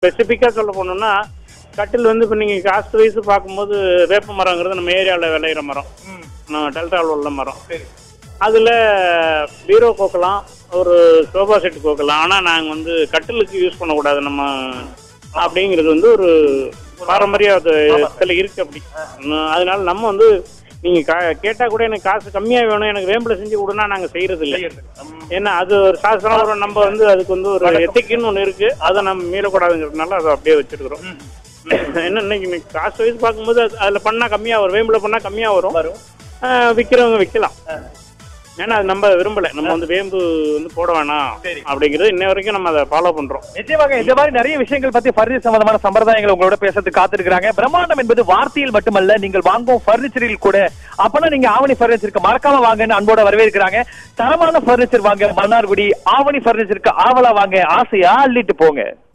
ஸ்பெசிஃபிக்காக சொல்ல போனோம்னா கட்டில் வந்து இப்போ நீங்கள் காஸ்ட் வைஸ் பார்க்கும்போது வேப்ப மரங்கிறது நம்ம ஏரியாவில் விளையிற மரம் நம்ம டெல்டாவில் உள்ள மரம் சரி அதில் பீரோ கோக்கலாம் ஒரு சோஃபா செட் கோக்கலாம் ஆனால் நாங்கள் வந்து கட்டிலுக்கு யூஸ் பண்ணக்கூடாது நம்ம அப்படிங்கிறது வந்து ஒரு பாரம்பரிய அது இடத்துல இருக்கு அப்படி உம், அதனால நம்ம வந்து நீங்கள் கா கேட்டால் கூட எனக்கு காசு கம்மியாக வேணும் எனக்கு வேம்பில் செஞ்சு கொடுனா நாங்கள் செய்கிறது இல்லை ஏன்னா அது ஒரு சாஸ்திரம் ஒரு நம்ம வந்து அதுக்கு வந்து ஒரு எத்திக்குன்னு ஒன்று இருக்கு அதை நம்ம மீறக்கூடாதுங்கிறதுனால அதை அப்படியே வச்சிருக்கிறோம் என்ன இன்னைக்கு இன்னைக்கு காசு வைஸ் பார்க்கும்போது அது- அதுல பண்ணா கம்மியா வரும் வேம்பில் பண்ணா கம்மியா வரும் வரும் ஆஹ் விக்கிறவங்க விற்கலாம் ஏன்னா அது நம்ம விரும்பல நம்ம வந்து வேம்பு வந்து போட வேணாம் சரி. அப்படிங்கிறது இன்ன வரைக்கும் நம்ம அதை ஃபாலோ பண்றோம் நிச்சயமாக இந்த மாதிரி நிறைய விஷயங்கள் பத்தி பர்னிச்சர் சம்பந்தமான சம்பிரதாயங்கள் உங்களோட பேசுறதுக்கு காத்திருக்காங்க பிரம்மாண்டம் என்பது வார்த்தையில் மட்டுமல்ல நீங்கள் வாங்கும் பர்னிச்சரில் கூட அப்பனா நீங்க ஆவணி பர்னிச்சருக்கு மறக்காம வாங்கன்னு அன்போட வரவேற்கிறாங்க தரமான பர்னிச்சர் வாங்க மன்னார்குடி ஆவணி பர்னிச்சருக்கு ஆவலா வாங்க ஆசையா அள்ளிட்டு போங்க